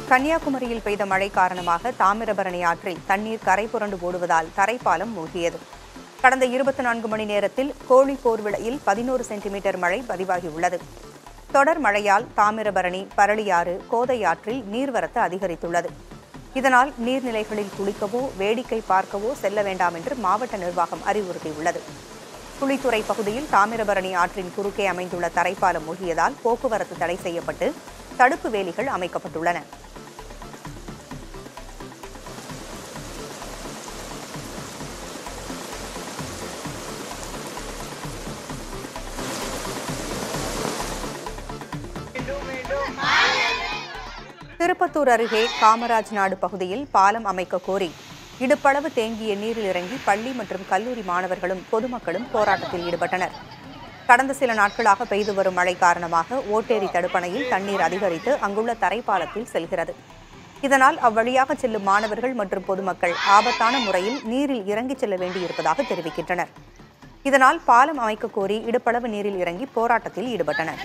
கன்னியாகுமரியில் பெய்த மழை காரணமாக தாமிரபரணி ஆற்றில் தண்ணீர் கரை புரண்டு ஓடுவதால் தரைப்பாலம் மூழ்கியது கடந்த இருபத்தி நான்கு மணி நேரத்தில் கோழிக்கோர் விளையில் பதினோரு சென்டிமீட்டர் மழை பதிவாகியுள்ளது தொடர் மழையால் தாமிரபரணி பரளியாறு கோதை ஆற்றில் நீர்வரத்து அதிகரித்துள்ளது இதனால் நீர்நிலைகளில் குளிக்கவோ வேடிக்கை பார்க்கவோ செல்ல வேண்டாம் என்று மாவட்ட நிர்வாகம் அறிவுறுத்தியுள்ளது குளித்துறை பகுதியில் தாமிரபரணி ஆற்றின் குறுக்கே அமைந்துள்ள தரைப்பாலம் மூழ்கியதால் போக்குவரத்து தடை செய்யப்பட்டு தடுப்பு வேலிகள் அமைக்கப்பட்டுள்ளன திருப்பத்தூர் அருகே காமராஜ் நாடு பகுதியில் பாலம் அமைக்க கோரி இடுப்பளவு தேங்கிய நீரில் இறங்கி பள்ளி மற்றும் கல்லூரி மாணவர்களும் பொதுமக்களும் போராட்டத்தில் ஈடுபட்டனர் கடந்த சில நாட்களாக பெய்து வரும் மழை காரணமாக ஓட்டேரி தடுப்பணையில் தண்ணீர் அதிகரித்து அங்குள்ள தரைப்பாலத்தில் செல்கிறது இதனால் அவ்வழியாக செல்லும் மாணவர்கள் மற்றும் பொதுமக்கள் ஆபத்தான முறையில் நீரில் இறங்கிச் செல்ல வேண்டியிருப்பதாக தெரிவிக்கின்றனர் இதனால் பாலம் அமைக்க கோரி இடுப்பளவு நீரில் இறங்கி போராட்டத்தில் ஈடுபட்டனர்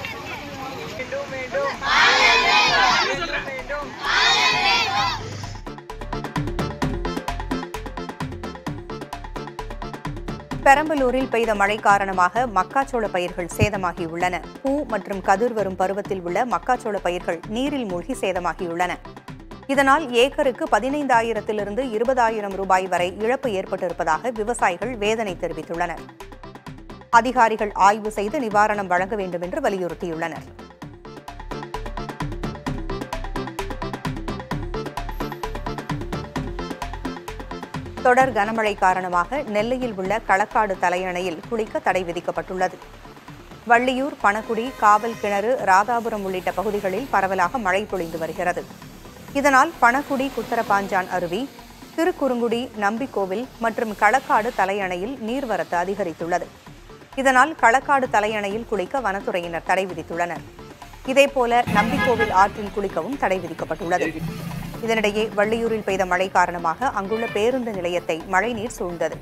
பெரம்பலூரில் பெய்த மழை காரணமாக மக்காச்சோள பயிர்கள் சேதமாகியுள்ளன பூ மற்றும் கதிர் வரும் பருவத்தில் உள்ள மக்காச்சோள பயிர்கள் நீரில் மூழ்கி சேதமாகியுள்ளன இதனால் ஏக்கருக்கு பதினைந்தாயிரத்திலிருந்து இருபதாயிரம் ரூபாய் வரை இழப்பு ஏற்பட்டிருப்பதாக விவசாயிகள் வேதனை தெரிவித்துள்ளனர் அதிகாரிகள் ஆய்வு செய்து நிவாரணம் வழங்க வேண்டும் என்று வலியுறுத்தியுள்ளனர் தொடர் கனமழை காரணமாக நெல்லையில் உள்ள களக்காடு தலையணையில் குளிக்க தடை விதிக்கப்பட்டுள்ளது வள்ளியூர் பணக்குடி காவல் கிணறு ராதாபுரம் உள்ளிட்ட பகுதிகளில் பரவலாக மழை பொழிந்து வருகிறது இதனால் பணக்குடி குத்தரப்பாஞ்சான் அருவி திருக்குறுங்குடி நம்பிக்கோவில் மற்றும் களக்காடு தலையணையில் நீர்வரத்து அதிகரித்துள்ளது இதனால் களக்காடு தலையணையில் குளிக்க வனத்துறையினர் தடை விதித்துள்ளனர் இதேபோல நம்பிக்கோவில் ஆற்றில் குளிக்கவும் தடை விதிக்கப்பட்டுள்ளது இதனிடையே வள்ளியூரில் பெய்த மழை காரணமாக அங்குள்ள பேருந்து நிலையத்தை மழைநீர் சூழ்ந்தது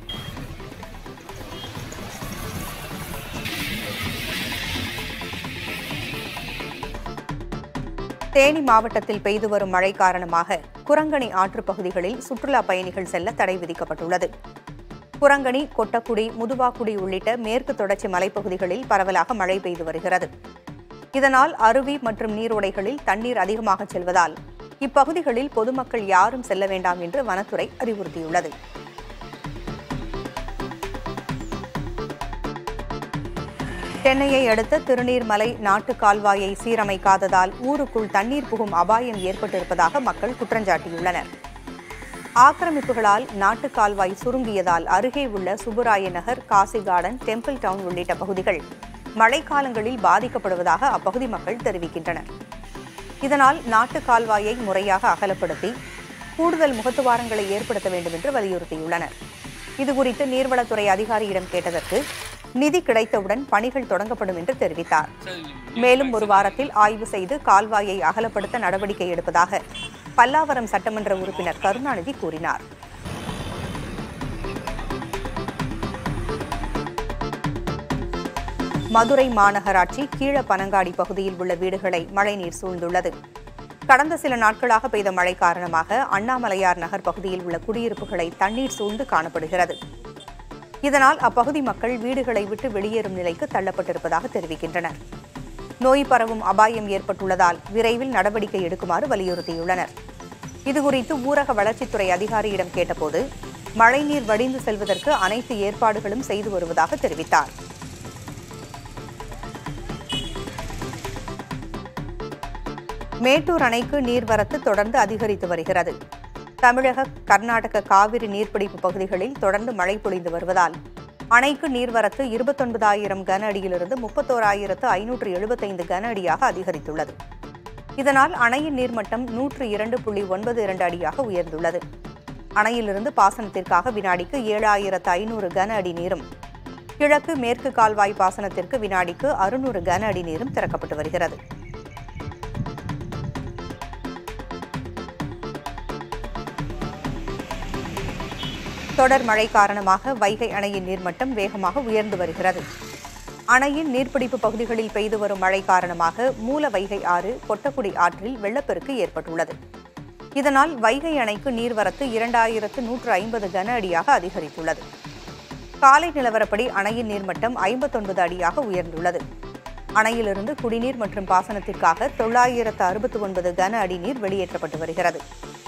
தேனி மாவட்டத்தில் பெய்து வரும் மழை காரணமாக குரங்கணி ஆற்றுப் பகுதிகளில் சுற்றுலா பயணிகள் செல்ல தடை விதிக்கப்பட்டுள்ளது குரங்கணி கொட்டக்குடி முதுவாக்குடி உள்ளிட்ட மேற்கு தொடர்ச்சி மலைப்பகுதிகளில் பரவலாக மழை பெய்து வருகிறது இதனால் அருவி மற்றும் நீரோடைகளில் தண்ணீர் அதிகமாக செல்வதால் இப்பகுதிகளில் பொதுமக்கள் யாரும் செல்ல வேண்டாம் என்று வனத்துறை அறிவுறுத்தியுள்ளது சென்னையை அடுத்த திருநீர்மலை நாட்டு கால்வாயை சீரமைக்காததால் ஊருக்குள் தண்ணீர் புகும் அபாயம் ஏற்பட்டிருப்பதாக மக்கள் குற்றஞ்சாட்டியுள்ளனர் ஆக்கிரமிப்புகளால் நாட்டு கால்வாய் சுருங்கியதால் அருகே உள்ள Subbaraya Nagar Kasi garden temple town உள்ளிட்ட பகுதிகள் மழைக்காலங்களில் பாதிக்கப்படுவதாக அப்பகுதி மக்கள் தெரிவிக்கின்றனர் இதனால் நாட்டு கால்வாயை முறையாக அகலப்படுத்தி கூடுதல் முகத்துவாரங்களை ஏற்படுத்த வேண்டும் என்று வலியுறுத்தியுள்ளனர் இதுகுறித்து நீர்வளத்துறை அதிகாரியிடம் கேட்டதற்கு நிதி கிடைத்தவுடன் பணிகள் தொடங்கப்படும் என்று தெரிவித்தார் மேலும் ஒரு வாரத்தில் ஆய்வு செய்து கால்வாயை அகலப்படுத்த நடவடிக்கை எடுப்பதாக பல்லாவரம் சட்டமன்ற உறுப்பினர் கருணாநிதி கூறினார் மதுரை மாநகராட்சி கீழப்பனங்காடி பகுதியில் உள்ள வீடுகளை மழைநீர் சூழ்ந்துள்ளது கடந்த சில நாட்களாக பெய்த மழை காரணமாக அண்ணாமலையார் நகர் பகுதியில் உள்ள குடியிருப்புகளை தண்ணீர் சூழ்ந்து காணப்படுகிறது இதனால் அப்பகுதி மக்கள் வீடுகளை விட்டு வெளியேறும் நிலைக்கு தள்ளப்பட்டிருப்பதாக தெரிவிக்கின்றனர் நோய் பரவும் அபாயம் ஏற்பட்டுள்ளதால் விரைவில் நடவடிக்கை எடுக்குமாறு வலியுறுத்தியுள்ளனர் இதுகுறித்து ஊரக வளர்ச்சித்துறை அதிகாரியிடம் கேட்டபோது மழைநீர் வடிந்து செல்வதற்கு அனைத்து ஏற்பாடுகளும் செய்து வருவதாக தெரிவித்தார் மேட்டூர் அணைக்கு நீர்வரத்து தொடர்ந்து அதிகரித்து வருகிறது தமிழக கர்நாடக காவிரி நீர்பிடிப்பு பகுதிகளில் தொடர்ந்து மழை பொழிந்து வருவதால் அணைக்கு நீர்வரத்து இருபத்தொன்பதாயிரம் கன அடியிலிருந்து முப்பத்தோராயிரத்து ஐநூற்று எழுபத்தைந்து கன அடியாக அதிகரித்துள்ளது இதனால் அணையின் நீர்மட்டம் நூற்று இரண்டு புள்ளி ஒன்பது இரண்டு அடியாக உயர்ந்துள்ளது அணையிலிருந்து பாசனத்திற்காக வினாடிக்கு ஏழாயிரத்து ஐநூறு கன அடி நீரும் கிழக்கு மேற்கு கால்வாய் பாசனத்திற்கு வினாடிக்கு அறுநூறு கன அடி நீரும் திறக்கப்பட்டு வருகிறது தொடர் மழை காரணமாக வைகை அணையின் நீர்மட்டம் வேகமாக உயர்ந்து வருகிறது அணையின் நீர்பிடிப்பு பகுதிகளில் பெய்து வரும் மழை காரணமாக மூல வைகை ஆறு கொட்டக்குடி ஆற்றில் வெள்ளப்பெருக்கு ஏற்பட்டுள்ளது இதனால் வைகை அணைக்கு நீர்வரத்து இரண்டாயிரத்து நூற்று ஐம்பது கன அடியாக அதிகரித்துள்ளது காலை நிலவரப்படி அணையின் நீர்மட்டம் ஐம்பத்தொன்பது அடியாக உயர்ந்துள்ளது அணையிலிருந்து குடிநீர் மற்றும் பாசனத்திற்காக தொள்ளாயிரத்து அறுபத்தி ஒன்பது கன அடி நீர் வெளியேற்றப்பட்டு வருகிறது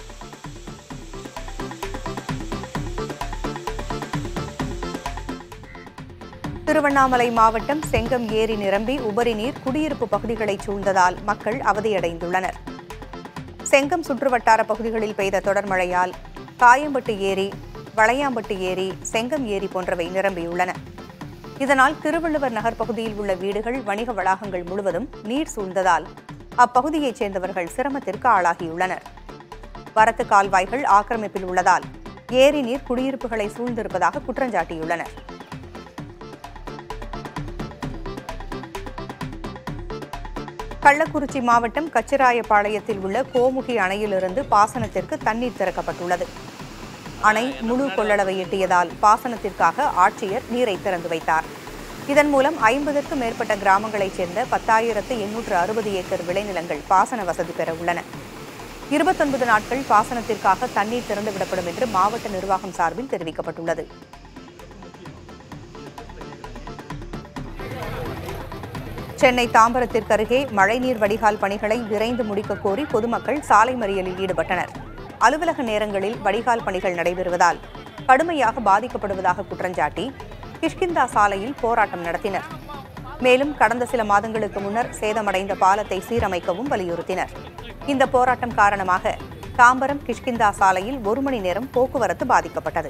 திருவண்ணாமலை மாவட்டம் செங்கம் ஏரி நிரம்பி உபரி நீர் குடியிருப்பு பகுதிகளை சூழ்ந்ததால் மக்கள் அவதியடைந்துள்ளனர் செங்கம் சுற்றுவட்டார பகுதிகளில் பெய்த தொடர் மழையால் காயம்பட்டு ஏரி வளையாம்பட்டு ஏரி செங்கம் ஏரி போன்றவை நிரம்பியுள்ளன இதனால் திருவள்ளுவர் நகர் பகுதியில் உள்ள வீடுகள் வணிக வளாகங்கள் முழுவதும் நீர் சூழ்ந்ததால் அப்பகுதியைச் சேர்ந்தவர்கள் சிரமத்திற்கு ஆளாகியுள்ளனர் வரத்து கால்வாய்கள் ஆக்கிரமிப்பில் உள்ளதால் ஏரி நீர் குடியிருப்புகளை சூழ்ந்திருப்பதாக குற்றஞ்சாட்டியுள்ளனர் கள்ளக்குறிச்சி மாவட்டம் கச்சிராயபாளையத்தில் உள்ள கோமுகி அணையிலிருந்து பாசனத்திற்கு தண்ணீர் திறக்கப்பட்டுள்ளது அணை முழு கொள்ளளவை எட்டியதால் பாசனத்திற்காக ஆட்சியர் நீரை திறந்து வைத்தார் இதன் மூலம் ஐம்பதற்கும் மேற்பட்ட கிராமங்களைச் சேர்ந்த பத்தாயிரத்து எண்ணூற்று அறுபது ஏக்கர் விளைநிலங்கள் பாசன வசதி பெற உள்ளன இருபத்தொன்பது நாட்கள் பாசனத்திற்காக தண்ணீர் திறந்துவிடப்படும் என்று மாவட்ட நிர்வாகம் சார்பில் தெரிவிக்கப்பட்டுள்ளது சென்னை தாம்பரத்திற்கு அருகே மழைநீர் வடிகால் பணிகளை விரைந்து முடிக்கக் கோரி பொதுமக்கள் சாலை மறியலில் ஈடுபட்டனர் அலுவலக நேரங்களில் வடிகால் பணிகள் நடைபெறுவதால் கடுமையாக பாதிக்கப்படுவதாக குற்றஞ்சாட்டி கிஷ்கிந்தா சாலையில் போராட்டம் நடத்தினர் மேலும் கடந்த சில மாதங்களுக்கு முன்னர் சேதமடைந்த பாலத்தை சீரமைக்கவும் வலியுறுத்தினர் இந்த போராட்டம் காரணமாக தாம்பரம் கிஷ்கிந்தா சாலையில் ஒரு மணி நேரம் போக்குவரத்து பாதிக்கப்பட்டது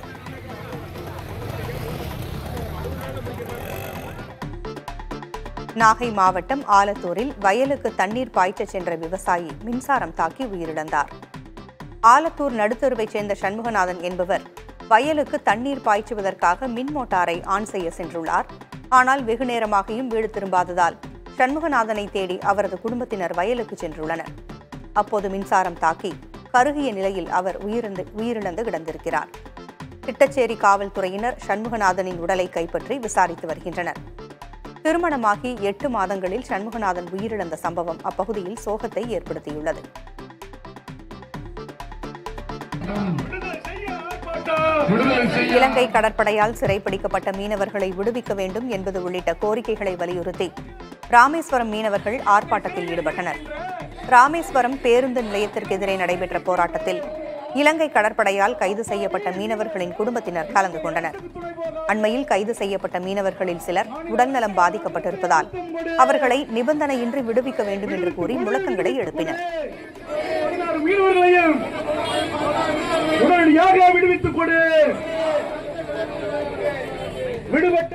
நாகை மாவட்டம் ஆலத்தூரில் வயலுக்கு தண்ணீர் பாய்ச்சச் சென்ற விவசாயி மின்சாரம் தாக்கி உயிரிழந்தார் ஆலத்தூர் நடுத்தருவைச் சேர்ந்த சண்முகநாதன் என்பவர் வயலுக்கு தண்ணீர் பாய்ச்சுவதற்காக மின் மோட்டாரை ஆன் செய்ய சென்றுள்ளார் ஆனால் வெகு நேரமாகியும் வீடு திரும்பாததால் சண்முகநாதனை தேடி அவரது குடும்பத்தினர் வயலுக்கு சென்றுள்ளனர் அப்போது மின்சாரம் தாக்கி கருகிய நிலையில் அவர் உயிரிழந்து உயிரிழந்து கிடந்திருக்கிறார் திட்டச்சேரி காவல்துறையினர் சண்முகநாதனின் உடலை கைப்பற்றி விசாரித்து வருகின்றனர் திருமணமாகி எட்டு மாதங்களில் சண்முகநாதன் உயிரிழந்த சம்பவம் அப்பகுதியில் சோகத்தை ஏற்படுத்தியுள்ளது விடுதலை செய்ய இலங்கை கடற்படையால் சிறைப்பிடிக்கப்பட்ட மீனவர்களை விடுவிக்க வேண்டும் என்பது உள்ளிட்ட கோரிக்கைகளை வலியுறுத்தி ராமேஸ்வரம் மீனவர்கள் ஆர்ப்பாட்டத்தில் ஈடுபட்டனர் ராமேஸ்வரம் பேருந்து நிலையத்திற்கு எதிரே நடைபெற்ற போராட்டத்தில் இலங்கை கடற்படையால் கைது செய்யப்பட்ட மீனவர்களின் குடும்பத்தினர் கலந்து கொண்டனர் அண்மையில் கைது செய்யப்பட்ட மீனவர்களில் சிலர் உடல்நலம் பாதிக்கப்பட்டிருப்பதால் அவர்களை நிபந்தனையின்றி விடுவிக்க வேண்டும் என்று கூறி முழக்கங்களை எழுப்பினர் பதினாறு மீனவர்களையும் உடனடியாக விடுவித்துக் கொடு விடுபட்ட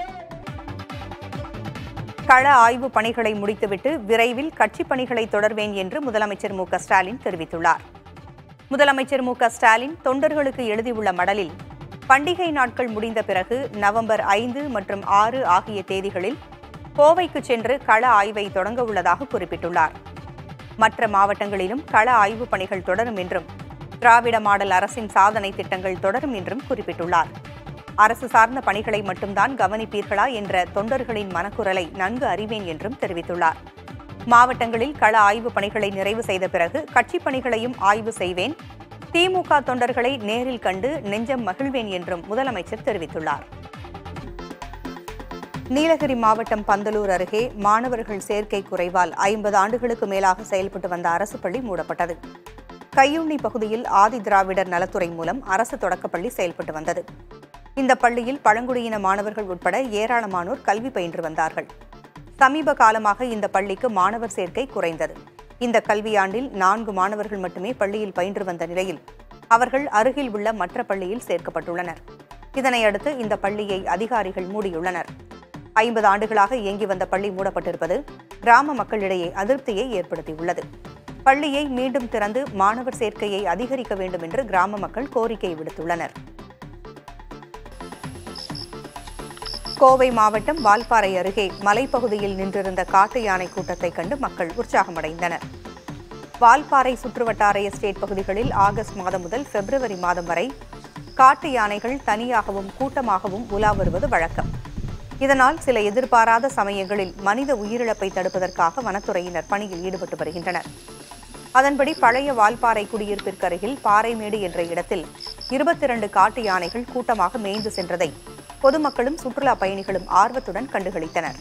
கள ஆய்வு பணிகளை முடித்துவிட்டு விரைவில் கட்சிப் பணிகளை தொடர்வேன் என்று முதலமைச்சர் மு க ஸ்டாலின் தெரிவித்துள்ளார் முதலமைச்சர் மு க ஸ்டாலின் தொண்டர்களுக்கு எழுதியுள்ள மடலில் பண்டிகை நாட்கள் முடிந்த பிறகு நவம்பர் ஐந்து மற்றும் ஆறு ஆகிய தேதிகளில் கோவைக்கு சென்று கள ஆய்வை தொடங்க உள்ளதாக குறிப்பிட்டுள்ளார் மற்ற மாவட்டங்களிலும் கள ஆய்வுப் பணிகள் தொடரும் என்றும் திராவிட மாடல் அரசின் சாதனை திட்டங்கள் தொடரும் என்றும் குறிப்பிட்டுள்ளார் அரசு சார்ந்த பணிகளை மட்டும்தான் கவனிப்பீர்களா என்ற தொண்டர்களின் மனக்குரலை நன்கு அறிவேன் என்றும் தெரிவித்துள்ளார் மாவட்டங்களில் கள ஆய்வுப் பணிகளை நிறைவு செய்த பிறகு கட்சிப் பணிகளையும் ஆய்வு செய்வேன் திமுக தொண்டர்களை நேரில் கண்டு நெஞ்சம் மகிழ்வேன் என்றும் முதலமைச்சர் தெரிவித்துள்ளார் நீலகிரி மாவட்டம் பந்தலூர் அருகே மாணவர்கள் சேர்க்கை குறைவால் ஐம்பது ஆண்டுகளுக்கு மேலாக செயல்பட்டு வந்த அரசு பள்ளி மூடப்பட்டது கையுண்ணி பகுதியில் ஆதி திராவிடர் நலத்துறை மூலம் அரசு தொடக்கப்பள்ளி செயல்பட்டு வந்தது இந்த பள்ளியில் பழங்குடியின மாணவர்கள் உட்பட ஏராளமானோர் கல்வி பயின்று வந்தார்கள் சமீப காலமாக இந்த பள்ளிக்கு மாணவர் சேர்க்கை குறைந்தது இந்த கல்வியாண்டில் நான்கு மாணவர்கள் மட்டுமே பள்ளியில் பயின்று வந்த நிலையில் அவர்கள் அருகில் உள்ள மற்ற பள்ளியில் சேர்க்கப்பட்டுள்ளனர் இதனையடுத்து இந்த பள்ளியை அதிகாரிகள் மூடியுள்ளனர் ஐம்பது ஆண்டுகளாக இயங்கி வந்த பள்ளி மூடப்பட்டிருப்பது கிராம மக்களிடையே அதிருப்தியை ஏற்படுத்தியுள்ளது பள்ளியை மீண்டும் திறந்து மாணவர் சேர்க்கையை அதிகரிக்க வேண்டும் என்று கிராம மக்கள் கோரிக்கை விடுத்துள்ளனர் கோவை மாவட்டம் வால்பாறை அருகே மலைப்பகுதியில் நின்றிருந்த காட்டு யானை கூட்டத்தை கண்டு மக்கள் உற்சாகமடைந்தனர் வால்பாறை சுற்றுவட்டார எஸ்டேட் பகுதிகளில் ஆகஸ்ட் மாதம் முதல் பிப்ரவரி மாதம் வரை காட்டு யானைகள் தனியாகவும் கூட்டமாகவும் உலா வருவது வழக்கம் இதனால் சில எதிர்பாராத சமயங்களில் மனித உயிரிழப்பை தடுப்பதற்காக வனத்துறையினர் பணியில் ஈடுபட்டு வருகின்றனர் அதன்படி பழைய வால்பாறை குடியிருப்பிற்கு அருகில் பாறைமேடு என்ற இடத்தில் இருபத்தி இரண்டு காட்டு யானைகள் கூட்டமாக மேய்ந்து சென்றதை பொதுமக்களும் சுற்றுலா பயணிகளும் ஆர்வத்துடன் கண்டுகளித்தனர்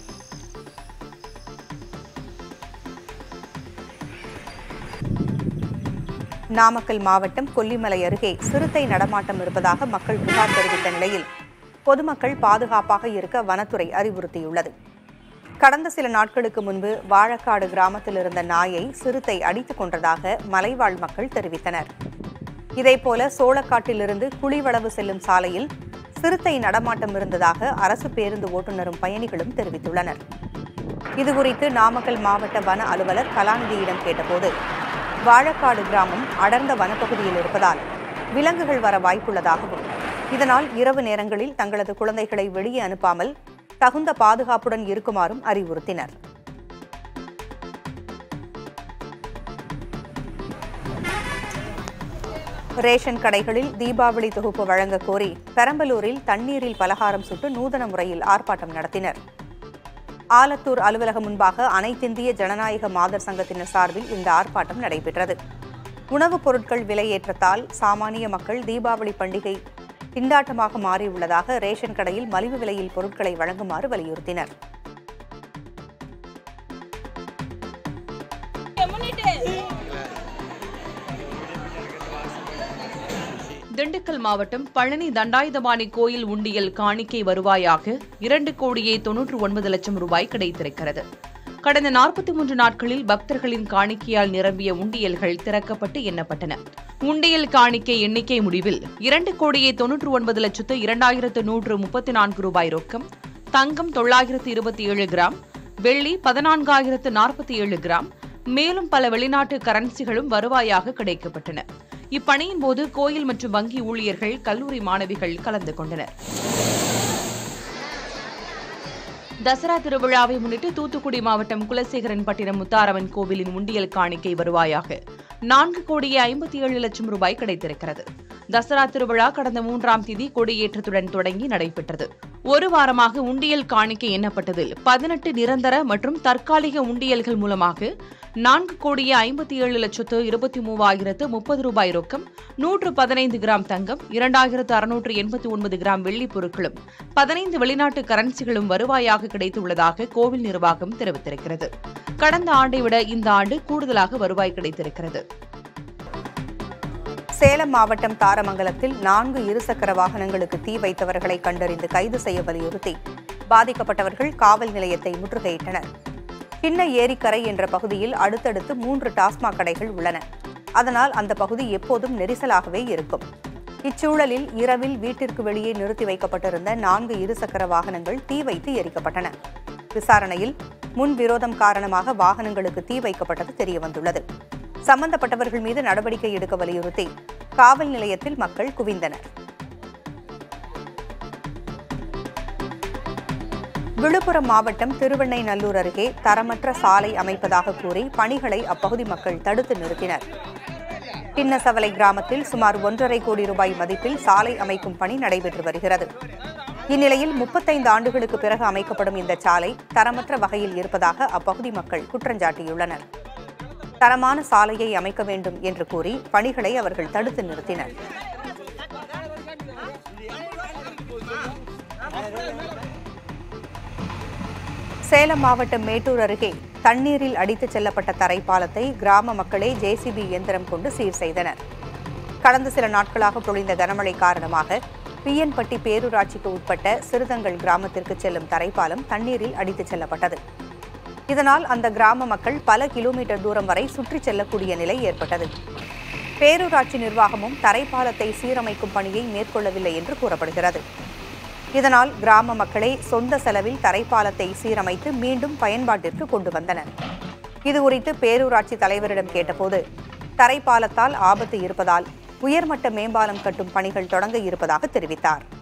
நாமக்கல் மாவட்டம் கொல்லிமலை அருகே சிறுத்தை நடமாட்டம் இருப்பதாக மக்கள் புகார் தெரிவித்த நிலையில் பொதுமக்கள் பாதுகாப்பாக இருக்க வனத்துறை அறிவுறுத்தியுள்ளது கடந்த சில நாட்களுக்கு முன்பு வாழக்காடு கிராமத்தில் இருந்த நாயை சிறுத்தை அடித்துக் கொன்றதாக மலைவாழ் மக்கள் தெரிவித்தனர் இதேபோல சோளக்காட்டிலிருந்து குழிவளவு செல்லும் சாலையில் சிறுத்தை நடமாட்டம் இருந்ததாக அரசு பேருந்து ஓட்டுநரும் பயணிகளும் தெரிவித்துள்ளனர் இதுகுறித்து நாமக்கல் மாவட்ட வன அலுவலர் கலாநிதியிடம் கேட்டபோது வாழக்காடு கிராமம் அடர்ந்த வனப்பகுதியில் இருப்பதால் விலங்குகள் வர வாய்ப்புள்ளதாகவும் இதனால் இரவு நேரங்களில் தங்களது குழந்தைகளை வெளியே அனுப்பாமல் தகுந்த பாதுகாப்புடன் இருக்குமாறும் அறிவுறுத்தினர் ரேஷன் கடைகளில் தீபாவளி தொகுப்பு வழங்க கோரி பெரம்பலூரில் தண்ணீரில் பலகாரம் சுட்டு நூதன முறையில் ஆர்ப்பாட்டம் நடத்தினர் ஆலத்தூர் அலுவலகம் முன்பாக அனைத்திந்திய ஜனநாயக மாதர் சங்கத்தினர் சார்பில் இந்த ஆர்ப்பாட்டம் நடைபெற்றது உணவுப் பொருட்கள் விலையேற்றத்தால் சாமானிய மக்கள் தீபாவளி பண்டிகை திண்டாட்டமாக மாறியுள்ளதாக ரேஷன் கடையில் மலிவு விலையில் பொருட்களை வழங்குமாறு வலியுறுத்தினர் திண்டுக்கல் மாவட்டம் பழனி தண்டாயுதபாணி கோயில் உண்டியல் காணிக்கை வருவாயாக இரண்டு கோடியே தொன்னூற்று ஒன்பது லட்சம் ரூபாய் கிடைத்திருக்கிறது கடந்த நாற்பத்தி மூன்று நாட்களில் பக்தர்களின் காணிக்கையால் நிரம்பிய உண்டியல்கள் திறக்கப்பட்டு எண்ணப்பட்டன உண்டியல் காணிக்கை எண்ணிக்கை முடிவில் இரண்டு கோடியே தொன்னூற்று ஒன்பது லட்சத்து இரண்டாயிரத்து நூற்று முப்பத்தி நான்கு ரூபாய் ரொக்கம் தங்கம் தொள்ளாயிரத்து இருபத்தி ஏழு கிராம் வெள்ளி பதினான்காயிரத்து நாற்பத்தி ஏழு கிராம் மேலும் பல வெளிநாட்டு கரன்சிகளும் வருவாயாக கிடைக்கப்பட்டன இப்பணியின் போது கோயில் மற்றும் வங்கி ஊழியர்கள் கல்லூரி மாணவிகள் கலந்து கொண்டனர் தசரா திருவிழாவை முன்னிட்டு தூத்துக்குடி மாவட்டம் குலசேகரன்பட்டினம் முத்தாரம்மன் கோவிலின் உண்டியல் காணிக்கை வருவாயாக நான்கு கோடியே ஐம்பத்தி ஏழு லட்சம் ரூபாய் கிடைத்திருக்கிறது தசரா திருவிழா கடந்த மூன்றாம் தேதி கொடியேற்றத்துடன் தொடங்கி நடைபெற்றது ஒரு வாரமாக உண்டியல் காணிக்கை எண்ணப்பட்டதில் பதினெட்டு நிரந்தர மற்றும் தற்காலிக உண்டியல்கள் மூலமாக நான்கு கோடியே ஐம்பத்தி ஏழு லட்சத்து இருபத்தி மூவாயிரத்து முப்பது ரூபாய் ரொக்கம் நூற்று பதினைந்து கிராம் தங்கம் இரண்டாயிரத்து அறுநூற்று எண்பத்தி ஒன்பது கிராம் வெள்ளிப் பொருட்களும் பதினைந்து வெளிநாட்டு கரன்சிகளும் வருவாயாக கிடைத்துள்ளதாக கோவில் நிர்வாகம் தெரிவித்திருக்கிறது கடந்த ஆண்டை விட இந்த ஆண்டு கூடுதலாக வருவாய் கிடைத்திருக்கிறது சேலம் மாவட்டம் தாரமங்கலத்தில் நான்கு இருசக்கர வாகனங்களுக்கு தீ வைத்தவர்களை கண்டறிந்து கைது செய்ய வலியுறுத்தி பாதிக்கப்பட்டவர்கள் காவல் நிலையத்தை முற்றுகையிட்டனர் சின்ன ஏரிக்கரை என்ற பகுதியில் அடுத்தடுத்து மூன்று டாஸ்மாக் கடைகள் உள்ளன அதனால் அந்த பகுதி எப்போதும் நெரிசலாகவே இருக்கும் இச்சூழலில் இரவில் வீட்டிற்கு வெளியே நிறுத்தி வைக்கப்பட்டிருந்த நான்கு இருசக்கர வாகனங்கள் தீ வைத்து எரிக்கப்பட்டன விசாரணையில் முன் விரோதம் காரணமாக வாகனங்களுக்கு தீ வைக்கப்பட்டது தெரியவந்துள்ளது சம்பந்தப்பட்டவர்கள் மீது நடவடிக்கை எடுக்க வலியுறுத்தி காவல் நிலையத்தில் மக்கள் குவிந்தனர் விழுப்புரம் மாவட்டம் திருவெண்ணைநல்லூர் அருகே தரமற்ற சாலை அமைப்பதாக கூறி பணிகளை அப்பகுதி மக்கள் தடுத்து நிறுத்தினர் பின்னசவலை கிராமத்தில் சுமார் ஒன்றரை கோடி ரூபாய் மதிப்பில் சாலை அமைக்கும் பணி நடைபெற்று வருகிறது இந்நிலையில் முப்பத்தைந்து ஆண்டுகளுக்கு பிறகு அமைக்கப்படும் இந்த சாலை தரமற்ற வகையில் இருப்பதாக அப்பகுதி மக்கள் குற்றஞ்சாட்டியுள்ளனர் தரமான சாலையை அமைக்க வேண்டும் என்று கூறி பணிகளை அவர்கள் தடுத்து நிறுத்தினர் சேலம் மாவட்டம் மேட்டூர் அருகே தண்ணீரில் அடித்துச் செல்லப்பட்ட தரைப்பாலத்தை கிராம மக்களே ஜேசிபி இயந்திரம் கொண்டு சீர் செய்தனர் கடந்த சில நாட்களாக பொழிந்த கனமழை காரணமாக பிஎன்பட்டி பேரூராட்சிக்கு உட்பட்ட சிறுதங்கள் கிராமத்திற்கு செல்லும் தரைப்பாலம் தண்ணீரில் அடித்துச் செல்லப்பட்டது இதனால் அந்த கிராம மக்கள் பல கிலோமீட்டர் தூரம் வரை சுற்றிச் செல்லக்கூடிய நிலை ஏற்பட்டது பேரூராட்சி நிர்வாகமும் தரைப்பாலத்தை சீரமைக்கும் பணியை மேற்கொள்ளவில்லை என்று கூறப்படுகிறது இதனால் கிராம மக்களே சொந்த செலவில் தரைப்பாலத்தை சீரமைத்து மீண்டும் பயன்பாட்டிற்கு கொண்டு வந்தனர் இதுகுறித்து பேரூராட்சி தலைவரிடம் கேட்டபோது தரைப்பாலத்தால் ஆபத்து இருப்பதால் உயர்மட்ட மேம்பாலம் கட்டும் பணிகள் தொடங்க இருப்பதாக தெரிவித்தார்